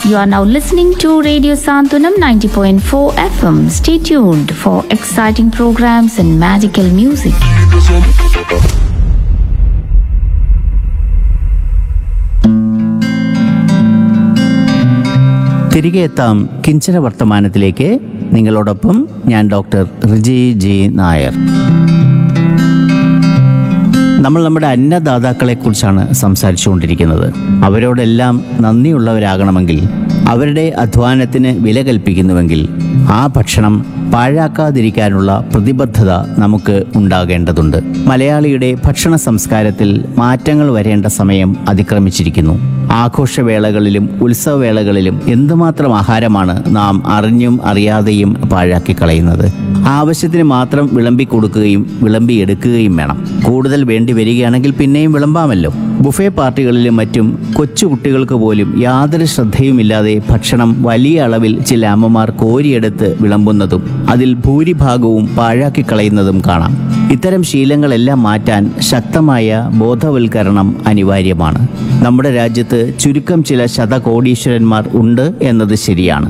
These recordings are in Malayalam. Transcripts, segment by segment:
You are now listening to Radio Santunam 90.4 FM. Stay tuned for exciting programs and magical music. തിരികെ എത്താം കിഞ്ചന വർത്തമാനത്തിലേക്ക് നിങ്ങളോടൊപ്പം ഞാൻ ഡോക്ടർ റിജി ജി നായർ നമ്മൾ നമ്മുടെ അന്നദാതാക്കളെ കുറിച്ചാണ് സംസാരിച്ചുകൊണ്ടിരിക്കുന്നത് അവരോടെല്ലാം നന്ദിയുള്ളവരാകണമെങ്കിൽ അവരുടെ അധ്വാനത്തിന് വില കൽപ്പിക്കുന്നുവെങ്കിൽ ആ ഭക്ഷണം പാഴാക്കാതിരിക്കാനുള്ള പ്രതിബദ്ധത നമുക്ക് ഉണ്ടാകേണ്ടതുണ്ട് മലയാളിയുടെ ഭക്ഷണ സംസ്കാരത്തിൽ മാറ്റങ്ങൾ വരേണ്ട സമയം അതിക്രമിച്ചിരിക്കുന്നു ആഘോഷവേളകളിലും ഉത്സവവേളകളിലും എന്തുമാത്രം ആഹാരമാണ് നാം അറിഞ്ഞും അറിയാതെയും പാഴാക്കി കളയുന്നത് ആവശ്യത്തിന് മാത്രം വിളമ്പി കൊടുക്കുകയും വിളമ്പി എടുക്കുകയും വേണം കൂടുതൽ വേണ്ടി വരികയാണെങ്കിൽ പിന്നെയും വിളമ്പാമല്ലോ ബുഫേ പാർട്ടികളിലും മറ്റും കൊച്ചു കുട്ടികൾക്ക് പോലും യാതൊരു ശ്രദ്ധയുമില്ലാതെ ഭക്ഷണം വലിയ അളവിൽ ചില അമ്മമാർ കോരിയെടുത്ത് വിളമ്പുന്നതും അതിൽ ഭൂരിഭാഗവും പാഴാക്കി കളയുന്നതും കാണാം ഇത്തരം ശീലങ്ങളെല്ലാം മാറ്റാൻ ശക്തമായ ബോധവൽക്കരണം അനിവാര്യമാണ് നമ്മുടെ രാജ്യത്ത് ചുരുക്കം ചില ശതകോടീശ്വരന്മാർ ഉണ്ട് എന്നത് ശരിയാണ്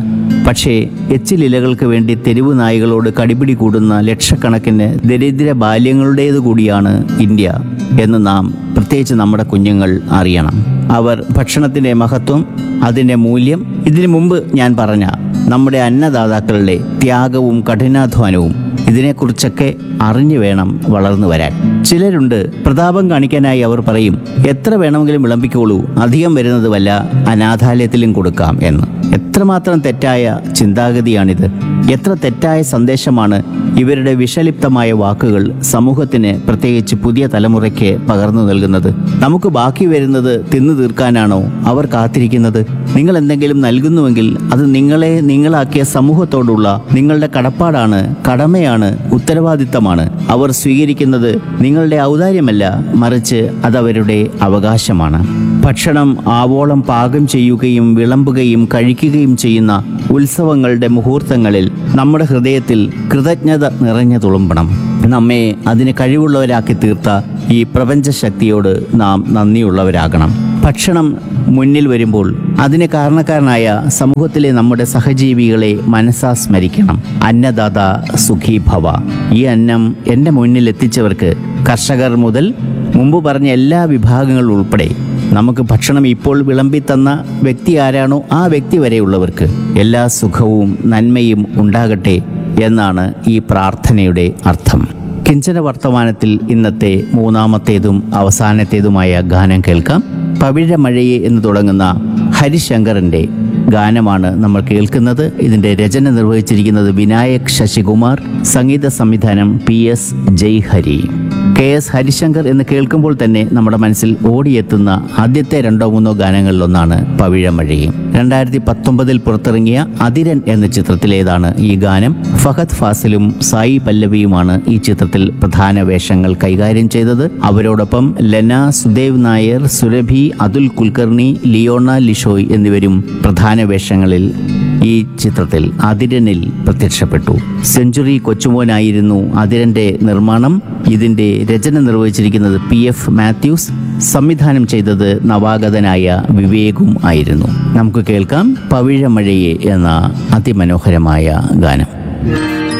പക്ഷേ എച്ചിലിലകൾക്ക് വേണ്ടി തെരുവ് നായ്കളോട് കടിപിടി കൂടുന്ന ലക്ഷക്കണക്കിന് ദരിദ്ര ബാല്യങ്ങളുടേതു കൂടിയാണ് ഇന്ത്യ എന്ന് നാം പ്രത്യേകിച്ച് നമ്മുടെ കുഞ്ഞുങ്ങൾ അറിയണം അവർ ഭക്ഷണത്തിൻ്റെ മഹത്വം അതിൻ്റെ മൂല്യം ഇതിനു മുമ്പ് ഞാൻ പറഞ്ഞ നമ്മുടെ അന്നദാതാക്കളുടെ ത്യാഗവും കഠിനാധ്വാനവും ഇതിനെക്കുറിച്ചൊക്കെ അറിഞ്ഞു വേണം വളർന്നു വരാൻ ചിലരുണ്ട് പ്രതാപം കാണിക്കാനായി അവർ പറയും എത്ര വേണമെങ്കിലും വിളമ്പിക്കോളൂ അധികം വരുന്നത് വല്ല അനാഥാലയത്തിലും കൊടുക്കാം എന്ന് എത്രമാത്രം തെറ്റായ ചിന്താഗതിയാണിത് എത്ര തെറ്റായ സന്ദേശമാണ് ഇവരുടെ വിഷലിപ്തമായ വാക്കുകൾ സമൂഹത്തിന് പ്രത്യേകിച്ച് പുതിയ തലമുറയ്ക്ക് പകർന്നു നൽകുന്നത് നമുക്ക് ബാക്കി വരുന്നത് തിന്നു തീർക്കാനാണോ അവർ കാത്തിരിക്കുന്നത് നിങ്ങൾ എന്തെങ്കിലും നൽകുന്നുവെങ്കിൽ അത് നിങ്ങളെ നിങ്ങളാക്കിയ സമൂഹത്തോടുള്ള നിങ്ങളുടെ കടപ്പാടാണ് കടമയാണ് ഉത്തരവാദിത്തമാണ് അവർ സ്വീകരിക്കുന്നത് നിങ്ങളുടെ ഔദാര്യമല്ല മറിച്ച് അതവരുടെ അവകാശമാണ് ഭക്ഷണം ആവോളം പാകം ചെയ്യുകയും വിളമ്പുകയും കഴിക്കുകയും ചെയ്യുന്ന ഉത്സവങ്ങളുടെ മുഹൂർത്തങ്ങളിൽ നമ്മുടെ ഹൃദയത്തിൽ കൃതജ്ഞത നിറഞ്ഞു തുളുമ്പണം നമ്മെ അതിന് കഴിവുള്ളവരാക്കി തീർത്ത ഈ പ്രപഞ്ചശക്തിയോട് നാം നന്ദിയുള്ളവരാകണം ഭക്ഷണം മുന്നിൽ വരുമ്പോൾ അതിന് കാരണക്കാരനായ സമൂഹത്തിലെ നമ്മുടെ സഹജീവികളെ മനസ്സാ സ്മരിക്കണം അന്നദാത സുഖീ ഭവ ഈ അന്നം എൻ്റെ മുന്നിൽ എത്തിച്ചവർക്ക് കർഷകർ മുതൽ മുമ്പ് പറഞ്ഞ എല്ലാ വിഭാഗങ്ങളും ഉൾപ്പെടെ നമുക്ക് ഭക്ഷണം ഇപ്പോൾ വിളമ്പി തന്ന വ്യക്തി ആരാണോ ആ വ്യക്തി വരെയുള്ളവർക്ക് എല്ലാ സുഖവും നന്മയും ഉണ്ടാകട്ടെ എന്നാണ് ഈ പ്രാർത്ഥനയുടെ അർത്ഥം കിഞ്ചന വർത്തമാനത്തിൽ ഇന്നത്തെ മൂന്നാമത്തേതും അവസാനത്തേതുമായ ഗാനം കേൾക്കാം പവിഴമഴയെ എന്ന് തുടങ്ങുന്ന ഹരിശങ്കറിൻ്റെ ഗാനമാണ് നമ്മൾ കേൾക്കുന്നത് ഇതിൻ്റെ രചന നിർവഹിച്ചിരിക്കുന്നത് വിനായക് ശശികുമാർ സംഗീത സംവിധാനം P S Jayhari K S Harisankar എന്ന് കേൾക്കുമ്പോൾ തന്നെ നമ്മുടെ മനസ്സിൽ ഓടിയെത്തുന്ന ആദ്യത്തെ രണ്ടോ മൂന്നോ ഗാനങ്ങളിലൊന്നാണ് പവിഴമഴയും രണ്ടായിരത്തി പത്തൊമ്പതിൽ പുറത്തിറങ്ങിയ അതിരൻ എന്ന ചിത്രത്തിലേതാണ് ഈ ഗാനം ഫഹദ് ഫാസിലും സായി പല്ലവിയുമാണ് ഈ ചിത്രത്തിൽ പ്രധാന വേഷങ്ങൾ കൈകാര്യം ചെയ്തത് അവരോടൊപ്പം ലെന സുദേവ് നായർ സുരഭി അതുൽ കുൽക്കർണി ലിയോണ ലിഷോയ് എന്നിവരും പ്രധാന വേഷങ്ങളിൽ ഈ ചിത്രത്തിൽ അതിരനിൽ പ്രത്യക്ഷപ്പെട്ടു സെഞ്ചുറി കൊച്ചുമോനായിരുന്നു അതിരന്റെ നിർമ്മാണം ഇതിന്റെ രചന നിർവഹിച്ചിരിക്കുന്നത് പി എഫ് മാത്യൂസ് സംവിധാനം ചെയ്തത് നവാഗതനായ വിവേകും ആയിരുന്നു നമുക്ക് കേൾക്കാം പവിഴമഴയെ എന്ന അതിമനോഹരമായ ഗാനം